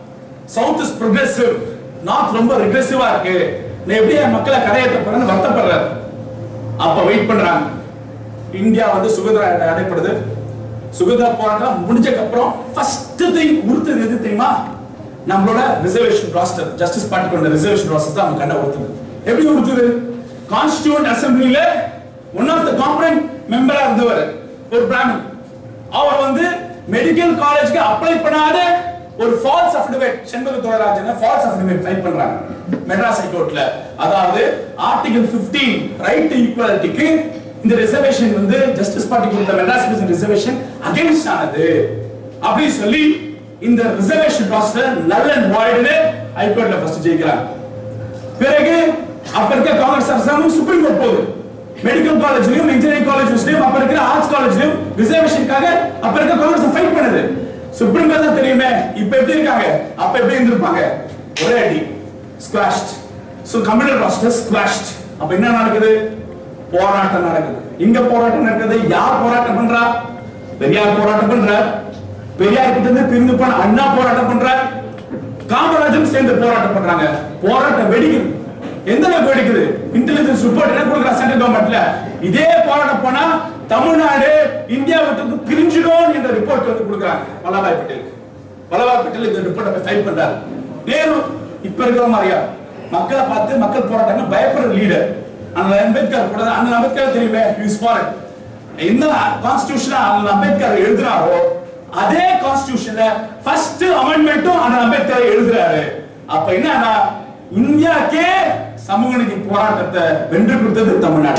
சவுத் இஸ் ப்ரோக்ரெசிவ் நார்த் ரொம்ப ரிக்ரெசிவா இருக்கு நான் எப்படி என் மக்களை கரையேற்ற போறேன்னு வருத்தப்படுறாரு அப்ப வெயிட் பண்றாங்க இந்தியா வந்து சுதந்திரம் அடைப்படுது சுதந்திர போராட்டம் முடிஞ்சதுக்கு அப்புறம் ஃபர்ஸ்ட் திங் உறுத்துது எது தெரியுமா நம்மளோட ரிசர்வேஷன் ராஸ்டர் ஜஸ்டிஸ் பார்ட்டி கொண்ட ரிசர்வேஷன் ராஸ்டர் தான் அவங்க கண்ட உறுத்துது எப்படி உறுத்துது கான்ஸ்டிடியூண்ட் அசம்பிளில ஒன் ஆஃப் த காம்பனன்ட் மெம்பரா இருந்தவர் ஒரு பிராமன் அவர் வந்து மெடிக்கல் காலேஜ்க்கு அப்ளை பண்ணாத ஒரு false affidavit Champakam Dorairajan false affidavit file பண்றாங்க மெட்ராஸ் ஹைகோர்ட்ல அதாவது ஆர்டிகல் 15 ரைட் டு ஈக்குவாலிட்டிக்கு இந்த ரிசர்வேஷன் வந்து ஜஸ்டிஸ் பார்ட்டி கொடுத்த மெட்ராஸ் பிரசிடென்ட் ரிசர்வேஷன் அகைன்ஸ்ட் ஆனது அப்படி சொல்லி இந்த ரிசர்வேஷன் ப்ராசஸ் நல் அண்ட் வாய்டுன்னு ஹைகோர்ட்ல ஃபர்ஸ்ட் ஜெயிக்கிறாங்க பிறகு அப்ப இருக்க காங்கிரஸ் அரசாங்கம் சுப்ரீம் கோர்ட் போகுது மெடிக்கல் காலேஜ்லயும் இன்ஜினியரிங் காலேஜ்லயும் அப்ப இருக்கிற ஆர்ட்ஸ் காலேஜ்லயும் ரிசர்வேஷனுக்காக அப்ப இருக்க காங்கிரஸ் ஃபைட் பண்ணுது சுப்ரீம் கோர்ட் தான் தெரியுமே இப்ப எப்படி இருக்காங்க அப்ப எப்படி இருந்திருப்பாங்க ஒரே அடி squashed so computer roster squashed அப்ப என்ன நடக்குது போராட்டம் நடக்குது இங்க போராட்டம் நடக்குது யார் போராட்டம் பண்றா பெரியார் போராட்டம் பண்றார் பெரியார் கிட்ட இருந்து பிரிந்து போன அண்ணா போராட்டம் பண்றார் காமராஜரும் சேர்ந்து போராட்டம் பண்றாங்க போராட்டம் வெடிக்குது எந்த அளவுக்கு வெடிக்குது இன்டெலிஜென்ஸ் ரிப்போர்ட் என்ன கொடுக்குறா சென்ட்ரல் கவர்மெண்ட்ல இதே போராட்டம் போனா தமிழ்நாடு இந்தியா விட்டு பிரிஞ்சிடும் என்ற ரிப்போர்ட் வந்து கொடுக்குறாங்க வல்லபாய் பட்டேலுக்கு வல்லபாய் பட்டேல் இந்த ரிப்போர்ட்டை ஃபைல் பண்றாரு நேரு இப்ப இருக்கிற மாதிரியா மக்களை பார்த்து மக்கள் போராட்டங்கள் பயப்படுற லீடர் அந்த அம்பேத்கர் கூட அந்த அம்பேத்கர் தெரியுமே யூஸ் ஃபார் என்ன கான்ஸ்டிடியூஷன் அந்த அம்பேத்கர் எழுதுறாரோ அதே கான்ஸ்டிடியூஷன்ல ஃபர்ஸ்ட் அமெண்ட்மெண்ட்டும் அந்த அம்பேத்கர் எழுதுறாரு அப்ப என்னன்னா இந்தியாக்கே சமூக நீதி போராட்டத்தை வென்று கொடுத்தது தமிழ்நாடு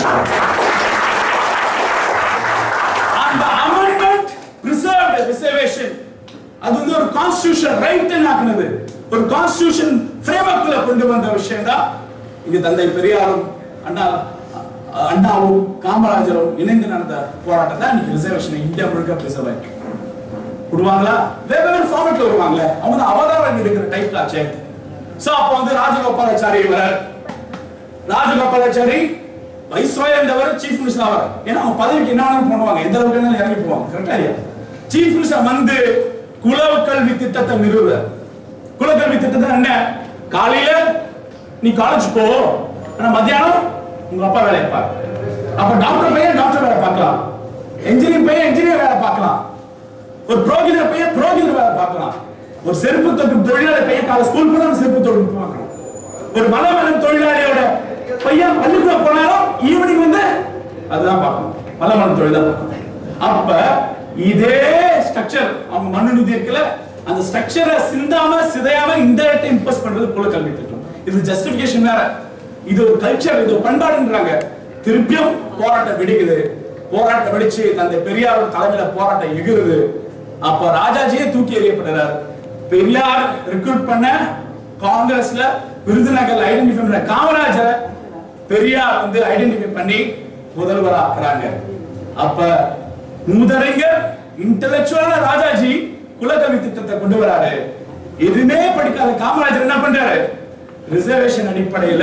அந்த அமெண்ட்மெண்ட் preserved ரிசர்வேஷன் அது வந்து ஒரு கான்ஸ்டிடியூஷன் ரைட் ஆக்குனது ஒரு கான்ஸ்டிடியூஷன் ஃப்ரேம்வொர்க்ல கொண்டு வந்த விஷயம் தான் இங்க தந்தை பெரியாரும் அண்ணா அண்ணாவும் காமராஜரும் இணைந்து நடந்த போராட்டம் தான் இன்னைக்கு ரிசர்வேஷன் இந்தியா முழுக்க ப்ரிசர்வ் ஆயிருக்கு விடுவாங்களா வேற வேற ஃபார்மேட்ல வருவாங்களே அவங்க தான் அவதாரம் இருக்கிற டைப்ல ஆச்சே சோ அப்போ வந்து ராஜகோபாலாச்சாரி வர ராஜகோபாலாச்சாரி வைஸ்ராய் இருந்தவர் சீஃப் மினிஸ்டர் அவர் ஏன்னா அவங்க பதவிக்கு என்ன வேணாலும் பண்ணுவாங்க எந்த அளவுக்கு வேணாலும் இறங்கி போவாங்க கரெக்டா இல்லையா சீஃப் மினிஸ்டர் வந்து குல கல்வி திட்டத்தை நிறுவுறார் குலக்கல்வி திட்டத்தை என்ன காலையில நீ காலேஜ் போ ஆனா மத்தியானம் உங்க அப்பா வேலையை பாரு அப்ப டாக்டர் பையன் டாக்டர் வேலை பார்க்கலாம் என்ஜினியர் பையன் என்ஜினியர் வேலை பார்க்கலாம் ஒரு புரோகிதர் பையன் புரோகிதர் வேலை பார்க்கலாம் ஒரு செருப்பு தொழில் தொழிலாளி பையன் காலை ஸ்கூல் போனாலும் செருப்பு தொழில் பார்க்கலாம் ஒரு மலமலம் தொழிலாளியோட பையன் பள்ளிக்கூடம் போனாலும் ஈவினிங் வந்து அதுதான் பார்க்கணும் மலமலம் தொழில் தான் பார்க்கணும் அப்ப இதே ஸ்ட்ரக்சர் அவங்க மண்ணு நிதி இருக்குல்ல அந்த ஸ்ட்ரக்சரை சிந்தாம சிதையாம இன்டெரக்ட் இம்போஸ் பண்றது குலக்கல்வி திட்டம் இது ஜஸ்டிபிகேஷன் வேற இது ஒரு கல்ச்சர் இது ஒரு பண்பாடுன்றாங்க திருப்பியும் போராட்டம் வெடிக்குது போராட்டம் வெடிச்சு தந்தை பெரியார் தலைமையில போராட்டம் எகிருது அப்ப ராஜாஜியே தூக்கி எறியப்படுறார் பெரியார் ரெக்ரூட் பண்ண காங்கிரஸ்ல விருதுநகர் ஐடென்டிஃபை பண்ண காமராஜரை பெரியார் வந்து ஐடென்டிஃபை பண்ணி முதல்வர் ஆக்குறாங்க அப்ப முதறிஞர் இன்டெலெக்சுவலான ராஜாஜி குலக்கல்வி திட்டத்தை கொண்டு வராரு எதுவுமே படிக்காத காமராஜர் என்ன பண்றாரு ரிசர்வேஷன் அடிப்படையில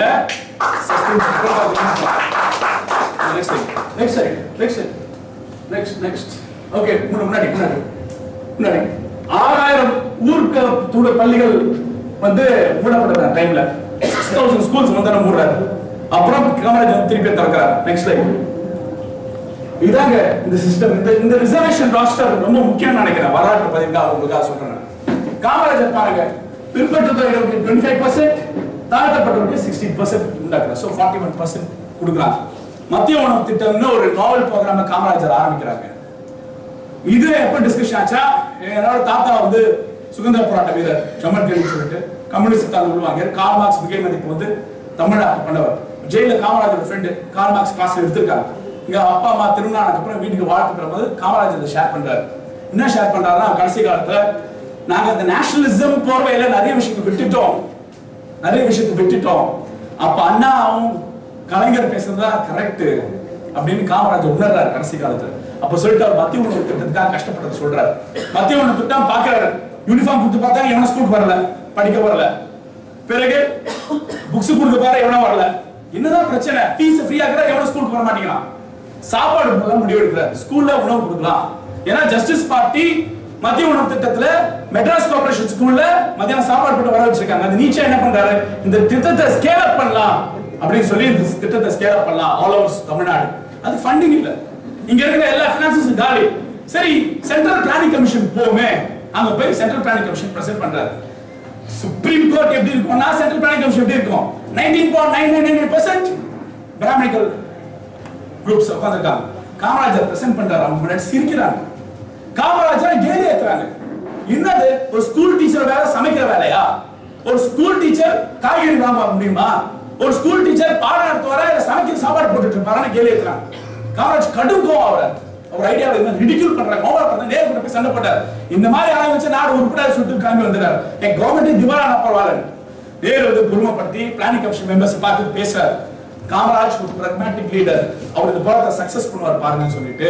next next next next next okay முன்னாடி முன்னாடி முன்னாடி ஆறாயிரம் ஊருக்கு தூட பள்ளிகள் வந்து மூடப்பட்ட டைம்ல சிக்ஸ் தௌசண்ட் ஸ்கூல்ஸ் வந்து மூடுறாரு அப்புறம் காமராஜர் திருப்பி திறக்கிறார் நெக்ஸ்ட் லைன் இதாங்க இந்த சிஸ்டம் இந்த இந்த ரிசர்வேஷன் ராஸ்டர் ரொம்ப முக்கியம் நினைக்கிறேன் வரலாற்று பதிவுக்காக உங்களுக்காக சொல்றேன் காமராஜர் பாருங்க பின்பற்றத்தவர்களுக்கு டுவெண்ட்டி ஃபைவ் பர்சன்ட் தாழ்த்தப்பட்டவர்களுக்கு சிக்ஸ்டீன் பர்சன்ட் உண்டாக்குறாங்க ஸோ ஃபார்ட்டி ஒன் பர்சன்ட் கொடுக்குறாங்க மத்திய உணவு திட்டம்னு ஒரு நாவல் ப்ரோக்ராம் காமராஜர் ஆரம்பிக்கிறாங்க இது எப்ப டிஸ்கஷன் ஆச்சா என்னோட தாத்தா வந்து சுதந்திர போராட்ட வீரர் ஜம்மன் கேள்வி சொல்லிட்டு கம்யூனிஸ்ட் தாள் விடுவாங்க கால் மார்க்ஸ் மிகை மதிப்பு வந்து தமிழ்நாட்டு பண்ணவர் ஜெயில Kamarajar friend Karl Marx class எடுத்திருக்காங்க இங்க அப்பா அம்மா திருமணம் அப்புறம் வீட்டுக்கு வாழ்த்து பெறும்போது காமராஜர் இதை ஷேர் பண்றாரு என்ன ஷேர் பண்றாருன்னா கடைசி காலத்துல நாங்க அந்த நேஷனலிசம் போர்வையில நிறைய விஷயத்தை விட்டுட்டோம் நிறைய விஷயத்தை விட்டுட்டோம் அப்ப அண்ணாவும் கலைஞர் பேசுறதா கரெக்ட் அப்படின்னு காமராஜர் உணர்றாரு கடைசி காலத்துல அப்ப சொல்லிட்டு அவர் மத்திய உணவு திட்டத்துக்காக கஷ்டப்பட்டதை சொல்றாரு மத்திய உணவு திட்டம் பாக்குறாரு யூனிஃபார்ம் கொடுத்து பார்த்தா எவனும் ஸ்கூலுக்கு வரல படிக்க வரல பிறகு புக்ஸ் கொடுக்க பாரு எவனும் வரல என்னதான் பிரச்சனை ஃபீஸ் ஃப்ரீ ஆக்குறா எவனும் ஸ்கூலுக்கு வர மாட்டேங்கிறான் சாப்பாடு போடலாம் முடிவு எடுக்கிறார் ஸ்கூல்ல உணவு கொடுக்கலாம் ஏன்னா ஜஸ்டிஸ் பார்ட்டி மத்திய உணவு திட்டத்துல மெட்ராஸ் கார்பரேஷன் ஸ்கூல்ல மத்தியானம் சாப்பாடு போட்டு வர வச்சிருக்காங்க அந்த நீச்சா என்ன பண்றாரு இந்த திட்டத்தை ஸ்கேல் அப் பண்ணலாம் அப்படின்னு சொல்லி இந்த திட்டத்தை ஸ்கேல் அப் பண்ணலாம் ஆல் ஓவர் தமிழ்நாடு அது ஃபண்டிங் இல்ல இங்க இருக்கிற எல்லா பினான்சஸ் காலி சரி சென்ட்ரல் பிளானிங் கமிஷன் போமே அங்க போய் சென்ட்ரல் பிளானிங் கமிஷன் பிரசன்ட் பண்றாரு சுப்ரீம் கோர்ட் எப்படி இருக்கும்னா சென்ட்ரல் பிளானிங் கமிஷன் எப்படி இருக்கும் nineteen point nine nine nine percent brahminical groups உட்காந்துருக்காங்க காமராஜர் பிரசன்ட் பண்றாரு அவங்க முன்னாடி சிரிக்கிறாங்க காமராஜர் கேலி ஏத்துறாங்க என்னது ஒரு ஸ்கூல் டீச்சர் வேலை சமைக்கிற வேலையா ஒரு ஸ்கூல் டீச்சர் காய்கறி வாங்க முடியுமா ஒரு ஸ்கூல் டீச்சர் பாடம் நடத்துவாரா இல்ல சமைக்கிற சாப்பாடு போட்டுட்டு இருப்பாரான்னு கேலி ஏத்துறாங்க காமராஜ் கடும் கோவம் அவரை அவர் ஐடியாவை என்ன ரிடிக்யூல் பண்றாங்க ஓவர் பண்ண நேரு கூட போய் சண்டை போட்டார் இந்த மாதிரி ஆளை வச்சு நாடு உருப்படாத சுட்டு கிளம்பி வந்துறாரு என் கவர்மெண்ட் திவாலான பரவாயில்ல நேரு வந்து பொறுமைப்படுத்தி பிளானிங் கமிஷன் மெம்பர்ஸ் பார்த்து பேசுறாரு காமராஜ் ஒரு பிராக்மேட்டிக் லீடர் அவர் இந்த போராட்டத்தை சக்சஸ் பண்ணுவார் பாருங்கன்னு சொல்லிட்டு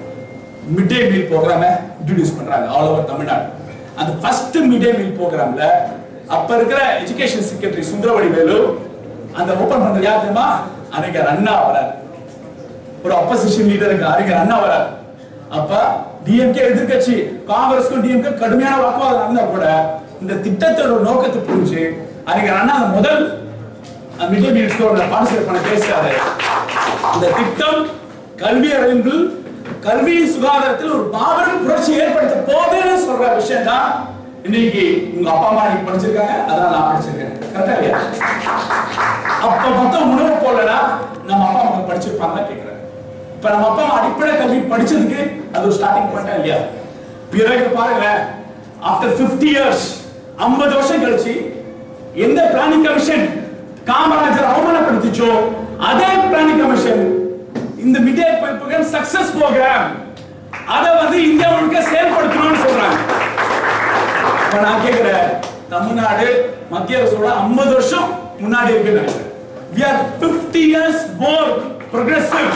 மிட் டே மீல் ப்ரோக்ராம இன்ட்ரடியூஸ் பண்றாங்க ஆல் ஓவர் தமிழ்நாடு அந்த ஃபர்ஸ்ட் மிட் டே மீல் ப்ரோக்ராம்ல அப்ப இருக்கிற எஜுகேஷன் செக்ரட்டரி சுந்தரவடி வேலு அந்த ஓபன் பண்றது யார் தெரியுமா அறிஞர் அண்ணா வரார் ஒரு அப்போசிஷன் லீடருக்கு அறிஞர் அண்ணா வரார் அப்ப டிஎம்கே எதிர்க்கட்சி காங்கிரஸ்க்கும் டிஎம்கே கடுமையான வாக்குவாதம் நடந்தா கூட இந்த திட்டத்தோட நோக்கத்தை புரிஞ்சு அறிஞர் அண்ணா அந்த முதல் மிட் டே மீல் பார்ட்டிசிபேட் பண்ண பேசுறாரு இந்த திட்டம் கல்வி அறிவில் கல்வி சுகாதாரத்தில் ஒரு மாபெரும் புரட்சி ஏற்படுத்த போகுதுன்னு சொல்ற விஷயம் தான் இன்னைக்கு உங்க அப்பா அம்மா நீங்க படிச்சிருக்காங்க அதான் நான் படிச்சிருக்கேன் கரெக்டா இல்லையா அப்ப மொத்தம் உணவு போடலனா நம்ம அப்பா அம்மா படிச்சிருப்பாங்களா கேக்குறேன் இப்ப நம்ம அப்பா அம்மா அடிப்படை கல்வி படிச்சதுக்கு அது ஒரு ஸ்டார்டிங் பாயிண்டா இல்லையா பிறகு பாருங்க ஆஃப்டர் 50 இயர்ஸ் 50 வருஷம் கழிச்சு எந்த பிளானிங் கமிஷன் காமராஜர் அவமானப்படுத்திச்சோ அதே பிளானிங் கமிஷன் இந்த mid day program success program அதை வந்து இந்தியா முழுக்க செயல்படுத்தணும்னு சொல்றாங்க இப்ப நான் கேக்குறேன் தமிழ்நாடு மத்திய அரசோட 50 வருஷம் முன்னாடி இருக்குன்னு நினைக்கிறேன் we are 50 years more progressive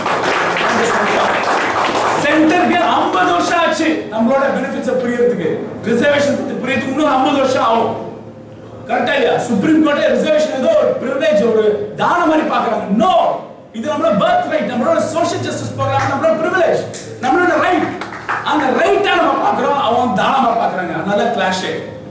சென்டருக்கு 50 வருஷம் ஆச்சு நம்மளோட பெனிஃபிட்ஸ் புரியறதுக்கு ரிசர்வேஷன் பத்தி புரியறதுக்கு இன்னும் 50 வருஷம் ஆகும் கரெக்டா இல்லையா சுப்ரீம் கோர்ட் ரிசர்வேஷன் ஏதோ ஒரு பிரிவிலேஜ் ஒரு தானம் மாதிரி பாக்குறாங்க நோ இது நம்மளோட பர்த் ரைட் நம்மளோட சோஷியல் ஜஸ்டிஸ் ப்ரோக்ராம் நம்மளோட பிரிவிலேஜ் நம்மளோட ரைட் அந்த ரைட்டா நம்ம பாக்குறோம் அவங்க தானமா பாக்குறாங்க அதனால கிளாஷ்